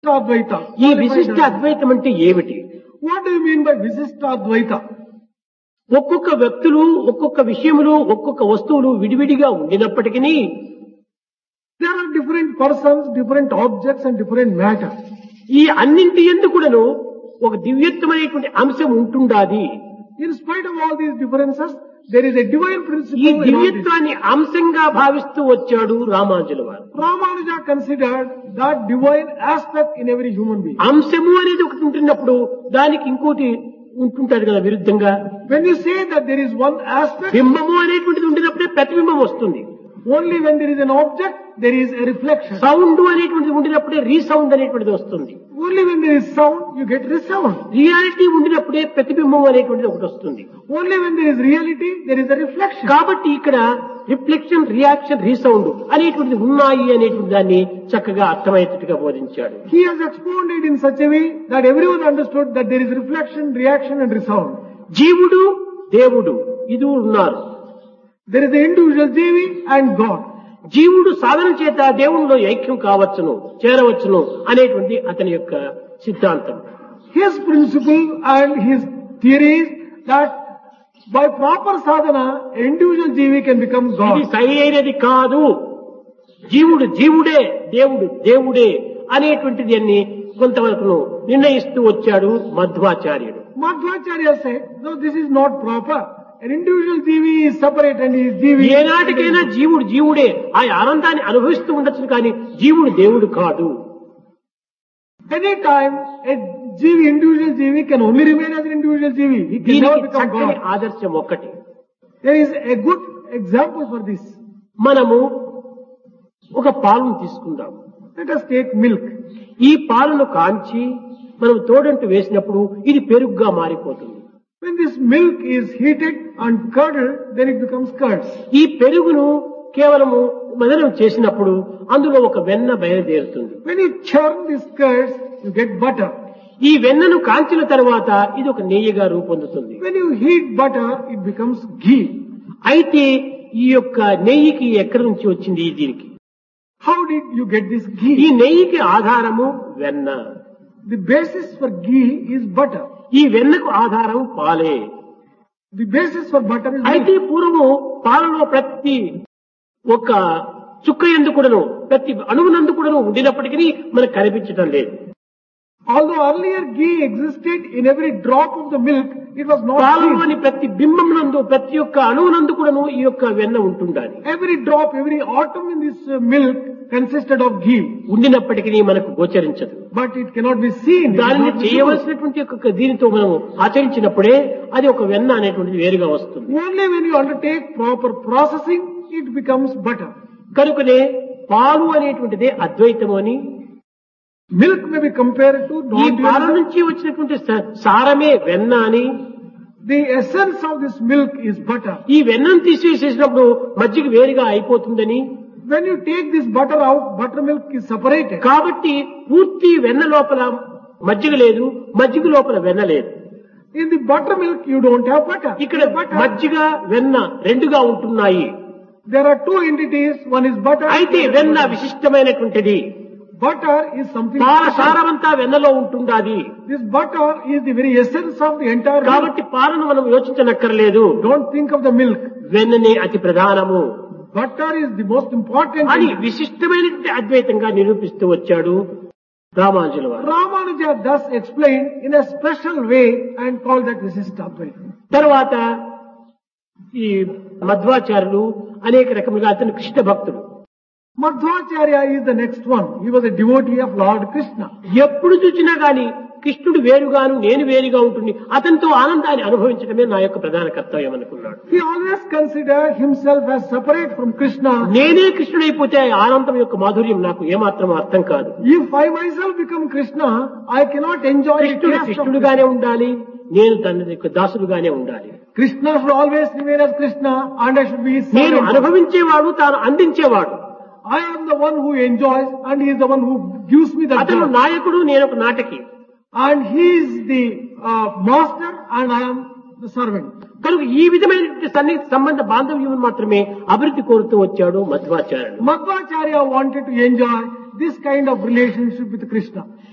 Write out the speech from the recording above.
Advaita. ఈ విశిష్ట అద్వైతం అంటే ఏమిటి What do you mean by Visishta Advaita? ఒక్కొక్క వ్యక్తులు ఒక్కొక్క విషయములు ఒక్కొక్క వస్తువులు విడివిడిగా ఉండినప్పటికీ There are different persons, different objects and different matter. ఈ అన్నింటి ఎందుకు కూడాను ఒక దివ్యత్వమైనటువంటి అంశం ఉంటుండాది In spite of all these differences, there is a divine principle. ఈ in all this. దివ్యత్వాన్ని అంశంగా భావిస్తూ వచ్చాడు రామానుజుల వారు Ramanuja considered that divine aspect in every human being. అంశము అనేది ఒకటి ఉంటున్నప్పుడు దానికి ఇంకోటి ఉంటుంటారు కదా విరుద్ధంగా When you say that there is one aspect, బింబము అనేటువంటిది ఉండినప్పుడే ప్రతిబింబం వస్తుంది only when there is an object, there is a reflection. Sound అనేటువంటిది ఉండినప్పుడే రీసౌండ్ అనేటువంటిది వస్తుంది Only when there is sound, you get resound. Reality ఉండినప్పుడే ప్రతిబింబం అనేటువంటిది ఒకటి వస్తుంది Only when there is reality, there is a reflection. కాబట్టి ఇక్కడ రిఫ్లెక్షన్ రియాక్షన్ రీసౌండ్ అనేటువంటిది ఉన్నాయి అనేటువంటి దాన్ని చక్కగా అర్థమయ్యేటట్టుగా బోధించాడు He has expounded in such a way that everyone understood that there is reflection, reaction and resound. జీవుడు దేవుడు ఇది ఉన్నారు There is the individual Jivi and God. జీవుడు సాధన చేత దేవునిలో ఐక్యం కావచ్చును చేరవచ్చును అనేటువంటి అతని యొక్క సిద్ధాంతం His principle and his theory is that by proper sadhana, individual Jivi can become ఇది God. సరి అయినది కాదు జీవుడు జీవుడే దేవుడు దేవుడే అనేటువంటిది అన్ని కొంతవరకు నిర్ణయిస్తూ వచ్చాడు మధ్వాచార్యుడు Madhvacharya said, no, this is not proper. An individual Jivi is separate and he is Jivi. ఏనాటికైనా జీవుడు జీవుడే ఆ ఆనందాన్ని అనుభవిస్తూ ఉండొచ్చు కానీ జీవుడు దేవుడు కాదు Anytime a Jivi, individual Jivi can only remain as an individual Jivi. He can never దీనికి become చక్కని God. ఆదర్శం ఒక్కటి There is a good example for this. మనము ఒక పాలను తీసుకుందాం Let us take milk. ఈ పాలను కాంచి మనం తోడంటు వేసినప్పుడు ఇది పెరుగుగా మారిపోతుంది When this milk is heated and curdled, then it becomes curds. ఈ పెరుగును కేవలము మదనం చేసినప్పుడు అందులో ఒక వెన్న బయలుదేరుతుంది When you churn these curds, you get butter. ఈ వెన్నను కాంచిన తర్వాత ఇది ఒక నెయ్యిగా రూపొందుతుంది When you heat butter, it becomes ghee. అయితే ఈ యొక్క నెయ్యికి ఎక్కడి నుంచి వచ్చింది ఈ దీనికి How did you get this ఈ ghee? నెయ్యికి ఆధారము వెన్న The basis for ghee is butter. ఈ వెన్నకు ఆధారం పాలే The basis for butter is అయితే milk. పూర్వము పాలలో ప్రతి ఒక చుక్క ఎందుకుడను ప్రతి అణువునందు కూడాను ఉండినప్పటికీ మనకు కనిపించడం లేదు Although earlier ghee existed in every drop of the milk, it was not seen. పాలలోని ప్రతి బింబం నందు ప్రతి ఒక్క అణువునందు కూడాను ఈ యొక్క వెన్న ఉంటుండాలి Every drop, every atom in this uh, milk consisted of ghee. ఉండినప్పటికీ మనకు గోచరించదు But it cannot be seen. It is దానిని not visible. చేయవలసినటువంటి ఒక దీనితో మనం ఆచరించినప్పుడే అది ఒక వెన్న అనేటువంటిది వేరుగా వస్తుంది Only when you undertake proper processing, it becomes butter. కనుకనే పాలు అనేటువంటిదే అద్వైతము అని Milk may be compared to ఈ పాల non-dualism. నుంచి వచ్చినటువంటి స- సారమే వెన్న అని The essence of this milk is butter. ఈ వెన్నను తీసేసేసినప్పుడు మజ్జిగ వేరుగా అయిపోతుందని When you take this butter out, buttermilk is separated. కాబట్టి పూర్తి వెన్న లోపల మజ్జిగ లేదు మజ్జిగ లోపల వెన్న లేదు In the buttermilk, you don't have butter. ఇక్కడ butter, మజ్జిగ వెన్న రెండుగా ఉంటున్నాయి there are two entities. One is butter. అయితే one is వెన్న butter. విశిష్టమైనటువంటిది Butter is something. పాల special. సారమంతా వెన్నలో ఉంటుండాది This butter is the very essence of the entire milk. కాబట్టి పాలను మనం యోచించనక్కర్లేదు Don't think of the milk. వెన్ననే అతి ప్రధానము Butter is the most important. అని thing. విశిష్టమైనటువంటి అద్వైతంగా నిరూపిస్తూ వచ్చాడు రామానుజుల వారు Ramanuja thus explained in a special way and called that Visishtadvaita. తర్వాత ఈ మధ్వాచార్యులు అనేక రకములుగా అతను కృష్ణ భక్తుడు Madhvacharya is the next one. He was a devotee of Lord Krishna. ఎప్పుడు చూసినా గాని కృష్ణుడు వేరుగాను నేను వేరుగా ఉంటుంది అతనితో ఆనందాన్ని అనుభవించడమే నా యొక్క ప్రధాన కర్తవ్యం అనుకున్నాడు He always considered himself as separate from Krishna. నేనే కృష్ణుడైపోతే ఆ ఆనందం యొక్క మాధుర్యం నాకు ఏమాత్రం అర్థం కాదు If I myself become Krishna, I cannot enjoy the కృష్ణుడు taste of Krishna. కృష్ణుడుగానే ఉండాలి నేను తన యొక్క దాసుడుగానే ఉండాలి Krishna should always remain as Krishna and I should be his నేను servant. అనుభవించేవాడు తాను అందించేవాడు I am the one who enjoys and he is the one who gives me that అతను joy. నాయకుడు నేను ఒక నాటకి And he is the uh, master and I am the servant. కనుక ఈ విధమైన సన్నిహిత సంబంధ బాంధవ్యం మాత్రమే అభివృద్ధి కోరుతూ వచ్చాడు మధ్వాచార్యుడు Madhvacharya wanted to enjoy this kind of relationship with Krishna.